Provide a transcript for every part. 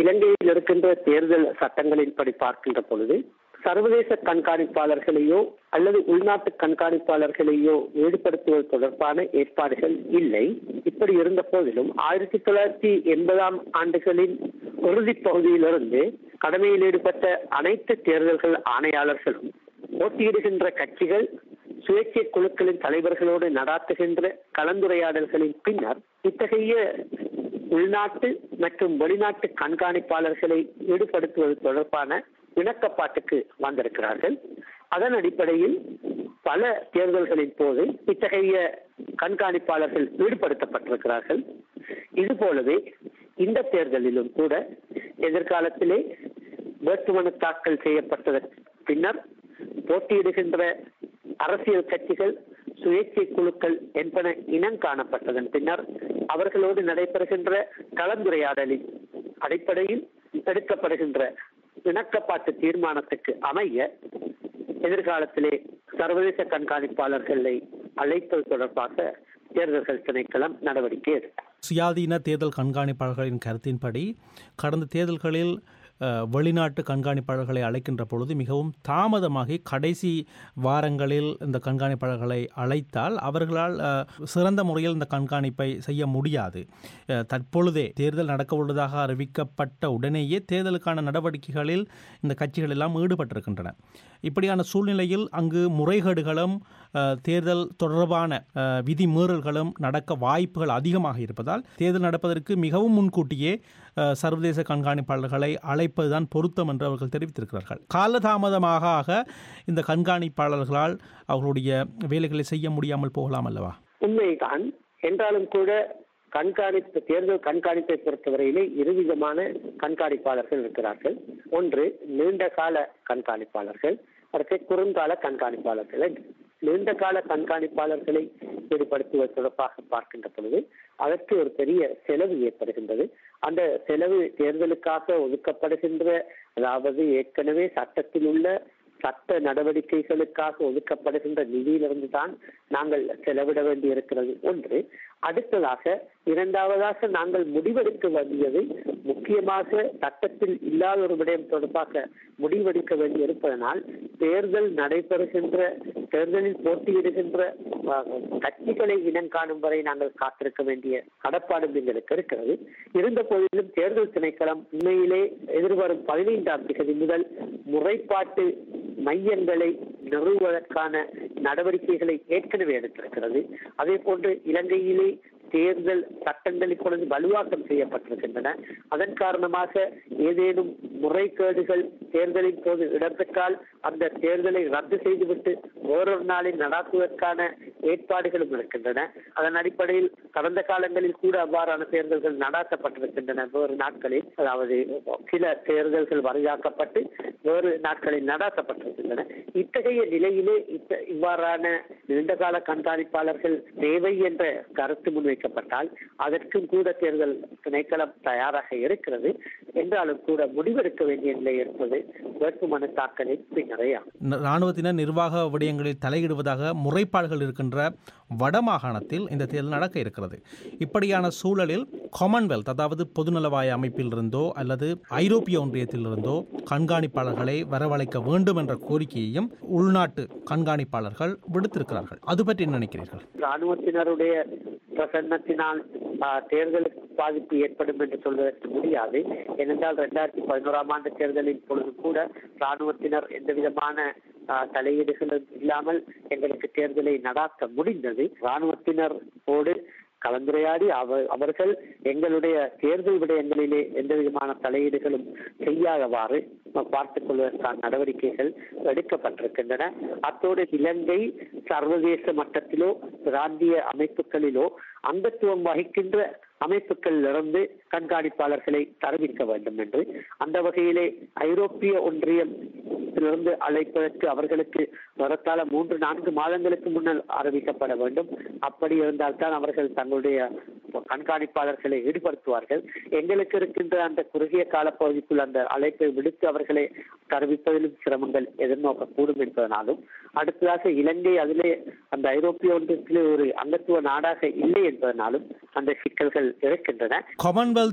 இலங்கையில் இருக்கின்ற தேர்தல் சட்டங்களின்படி பார்க்கின்ற பொழுது சர்வதேச கண்காணிப்பாளர்களையோ அல்லது உள்நாட்டு கண்காணிப்பாளர்களையோ ஈடுபடுத்துவது தொடர்பான ஏற்பாடுகள் இல்லை இப்படி இருந்த போதிலும் ஆயிரத்தி தொள்ளாயிரத்தி எண்பதாம் ஆண்டுகளின் இறுதிப் பகுதியிலிருந்து கடமையில் ஈடுபட்ட அனைத்து தேர்தல்கள் ஆணையாளர்களும் போட்டியிடுகின்ற கட்சிகள் சுயேட்சை குழுக்களின் தலைவர்களோடு நடாத்துகின்ற கலந்துரையாடல்களின் பின்னர் இத்தகைய உள்நாட்டு மற்றும் வெளிநாட்டு கண்காணிப்பாளர்களை ஈடுபடுத்துவது தொடர்பான இணக்கப்பாட்டுக்கு வந்திருக்கிறார்கள் அதன் அடிப்படையில் பல தேர்தல்களின் போது இத்தகைய கண்காணிப்பாளர்கள் ஈடுபடுத்தப்பட்டிருக்கிறார்கள் இது போலவே இந்த தேர்தலிலும் கூட எதிர்காலத்திலே வேட்புமனு தாக்கல் செய்யப்பட்டதற்கு பின்னர் போட்டியிடுகின்ற அரசியல் கட்சிகள் சுயேட்சை குழுக்கள் என்பன இனம் காணப்பட்டதன் பின்னர் அவர்களோடு நடைபெறுகின்ற கலந்துரையாடலின் அடிப்படையில் எடுக்கப்படுகின்ற இணக்கப்பாட்டு தீர்மானத்துக்கு அமைய எதிர்காலத்திலே சர்வதேச கண்காணிப்பாளர்களை அழைப்பது தொடர்பாக தேர்தல்கள் திணைக்களம் நடவடிக்கை எடுக்கும் சுயாதீன தேர்தல் கண்காணிப்பாளர்களின் கருத்தின்படி கடந்த தேர்தல்களில் அஹ், வெளிநாட்டு கண்காணிப்பாளர்களை அழைக்கின்ற பொழுது மிகவும் தாமதமாகி கடைசி வாரங்களில் இந்த கண்காணிப்பாளர்களை அழைத்தால் அவர்களால் அஹ், சிறந்த முறையில் இந்த கண்காணிப்பை செய்ய முடியாது அஹ், தற்பொழுதே தேர்தல் நடக்க உள்ளதாக அறிவிக்கப்பட்ட உடனேயே தேர்தலுக்கான நடவடிக்கைகளில் இந்த கட்சிகள் எல்லாம் ஈடுபட்டிருக்கின்றன இப்படியான சூழ்நிலையில் அங்கு முறைகேடுகளும் அஹ், தேர்தல் தொடர்பான அஹ், விதிமீறல்களும் நடக்க வாய்ப்புகள் அதிகமாக இருப்பதால் தேர்தல் நடப்பதற்கு மிகவும் முன்கூட்டியே அஹ், சர்வதேச கண்காணிப்பாளர்களை அழைப்பதுதான் பொருத்தம் என்று அவர்கள் தெரிவித்திருக்கிறார்கள் காலதாமதமாக ஆக இந்த கண்காணிப்பாளர்களால் அவர்களுடைய வேலைகளை செய்ய முடியாமல் போகலாம் அல்லவா உண்மைதான் என்றாலும் கூட கண்காணிப்பு தேர்தல் கண்காணிப்பை பொறுத்தவரையிலே இருவிதமான கண்காணிப்பாளர்கள் இருக்கிறார்கள் ஒன்று நீண்ட கால கண்காணிப்பாளர்கள் அடுத்து குறுங்கால கண்காணிப்பாளர்கள் என்று. நீண்ட கால கண்காணிப்பாளர்களை ஈடுபடுத்துவது தொடர்பாக பார்க்கின்ற பொழுது அதற்கு ஒரு பெரிய செலவு ஏற்படுகின்றது அந்த செலவு தேர்தலுக்காக ஒதுக்கப்படுகின்ற அதாவது ஏற்கனவே சட்டத்தில் உள்ள சட்ட நடவடிக்கைகளுக்காக ஒதுக்கப்படுகின்ற நிதியிலிருந்து தான் நாங்கள் செலவிட வேண்டி இருக்கிறது ஒன்று அடுத்ததாக இரண்டாவதாக நாங்கள் முடிவெடுக்க வேண்டியது முக்கியமாக சட்டத்தில் இல்லாத ஒரு விடயம் தொடர்பாக முடிவெடுக்க வேண்டி இருப்பதனால் தேர்தல் நடைபெறுகின்ற தேர்தலில் போட்டியிடுகின்ற அஹ், கட்சிகளை இனம் காணும் வரை நாங்கள் காத்திருக்க வேண்டிய கடப்பாடும் எங்களுக்கு இருக்கிறது இருந்த போதிலும் தேர்தல் திணைக்களம் உண்மையிலே எதிர்வரும் பதினைந்தாம் தேதி முதல் முறைப்பாட்டு மையங்களை நிறுவுவதற்கான நடவடிக்கைகளை ஏற்கனவே எடுத்திருக்கிறது அதே போன்று இலங்கையிலே தேர்தல் சட்டங்கள் இப்பொழுது வலுவாக்கம் செய்யப்பட்டிருக்கின்றன அதன் காரணமாக ஏதேனும் முறைகேடுகள் தேர்தலின் போது இடம்பெற்றால் அந்த தேர்தலை ரத்து செய்துவிட்டு வேறொரு நாளில் நடாத்துவதற்கான ஏற்பாடுகளும் இருக்கின்றன அதன் அடிப்படையில் கடந்த காலங்களில் கூட அவ்வாறான தேர்தல்கள் நடாத்தப்பட்டிருக்கின்றன வேறு நாட்களில் அதாவது சில தேர்தல்கள் வரையாக்கப்பட்டு வேறு நாட்களில் நடாத்தப்பட்டிருக்கின்றன இத்தகைய நிலையிலே இத்த இவ்வாறான நீண்டகால கண்காணிப்பாளர்கள் தேவை என்ற கருத்து முன்வைக்கப்பட்டால் அதற்கும் கூட தேர்தல் திணைக்களம் தயாராக இருக்கிறது என்றாலும் கூட முடிவெடுக்க வேண்டிய நிலை இருப்பது வேட்புமனு தாக்கலின் பின்னரையாகும் ந- இராணுவத்தினர் நிர்வாக விடயங்களில் தலையிடுவதாக முறைப்பாடுகள் இருக்கின்ற வடமாகாணத்தில் இந்த தேர்தல் நடக்க இருக்கிறது இப்படியான சூழலில் காமன்வெல்த் அதாவது பொதுநலவாய அமைப்பிலிருந்தோ அல்லது ஐரோப்பிய ஒன்றியத்திலிருந்தோ கண்காணிப்பாளர்களை வரவழைக்க வேண்டும் என்ற கோரிக்கையையும் உள்நாட்டு கண்காணிப்பாளர்கள் விடுத்திருக்கிறார்கள் அது பற்றி என்ன நினைக்கிறீர்கள் ராணுவத்தினருடைய பிரசன்னத்தினால் ஆ, தேர்தலுக்கு பாதிப்பு ஏற்படும் என்று சொல்வதற்கு முடியாது ஏனென்றால் இரண்டாயிரத்தி பதினோராம் ஆண்டு தேர்தலின் பொழுது கூட ராணுவத்தினர் எந்த விதமான ஆ, தலையீடுகளும் இல்லாமல் எங்களுக்கு தேர்தலை நடாத்த முடிந்தது ராணுவத்தினரோடு கலந்துரையாடி அவ அவர்கள் எங்களுடைய தேர்தல் விடயங்களிலே எந்த விதமான தலையீடுகளும் செய்யாதவாறு பார்த்துக் கொள்வதற்கான நடவடிக்கைகள் எடுக்கப்பட்டிருக்கின்றன அத்தோடு இலங்கை சர்வதேச மட்டத்திலோ பிராந்திய அமைப்புகளிலோ அங்கத்துவம் வகிக்கின்ற அமைப்புகளிலிருந்து கண்காணிப்பாளர்களை தருவிக்க வேண்டும் என்று அந்த வகையிலே ஐரோப்பிய ஒன்றியம் இருந்து அழைப்பதற்கு அவர்களுக்கு வரத்தால மூன்று நான்கு மாதங்களுக்கு முன்னர் அறிவிக்கப்பட வேண்டும் அப்படி இருந்தால்தான் அவர்கள் தங்களுடைய கண்காணிப்பாளர்களை ஈடுபடுத்துவார்கள் எங்களுக்கு இருக்கின்ற அந்த குறுகிய காலப்பகுதிக்குள் அந்த அழைப்பை விடுத்து அவர்களை தருவிப்பதிலும் சிரமங்கள் எதிர்நோக்கக்கூடும் என்பதனாலும் அடுத்ததாக இலங்கை அதிலே அந்த ஐரோப்பிய ஒன்றியத்திலே ஒரு அங்கத்துவ நாடாக இல்லை என்பதனாலும் அந்த சிக்கல்கள் இருக்கின்றன காமன்வெல்த்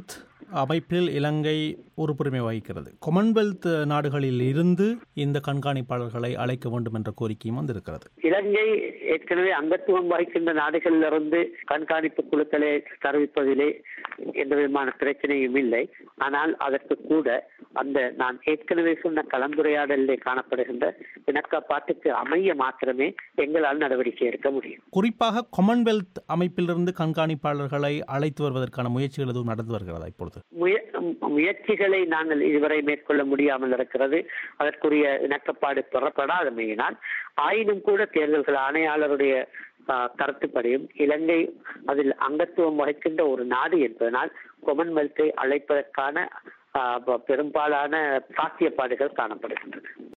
அமைப்பில் இலங்கை உறுப்புரிமை வகிக்கிறது கொமன்வெல்த் நாடுகளில் இருந்து இந்த கண்காணிப்பாளர்களை அழைக்க வேண்டும் என்ற கோரிக்கையும் வந்திருக்கிறது இலங்கை ஏற்கனவே அங்கத்துவம் வகிக்கின்ற நாடுகளிலிருந்து கண்காணிப்பு குழுக்களை தருவிப்பதிலே எந்த விதமான பிரச்சனையும் இல்லை ஆனால் அதற்கு கூட அந்த நான் ஏற்கனவே சொன்ன கலந்துரையாடலிலே காணப்படுகின்ற இணக்கப்பாட்டுக்கு அமைய மாத்திரமே எங்களால் நடவடிக்கை எடுக்க முடியும் குறிப்பாக கொமன்வெல்த் அமைப்பிலிருந்து கண்காணிப்பாளர்களை அழைத்து வருவதற்கான முயற்சிகள் எதுவும் நடந்து வருகிறதா இப்பொழுது முய- முயற்சிகளை நாங்கள் இதுவரை மேற்கொள்ள முடியாமல் இருக்கிறது அதற்குரிய இணக்கப்பாடு பெறப்படாதமையினால் ஆயினும் கூட தேர்தல்கள் ஆணையாளருடைய ஆ, கருத்துப்படியும் இலங்கை அதில் அங்கத்துவம் வகிக்கின்ற ஒரு நாடு என்பதனால் கொமன்வெல்த்தை அழைப்பதற்கான ஆ, பெரும்பாலான சாத்தியப்பாடுகள் காணப்படுகின்றன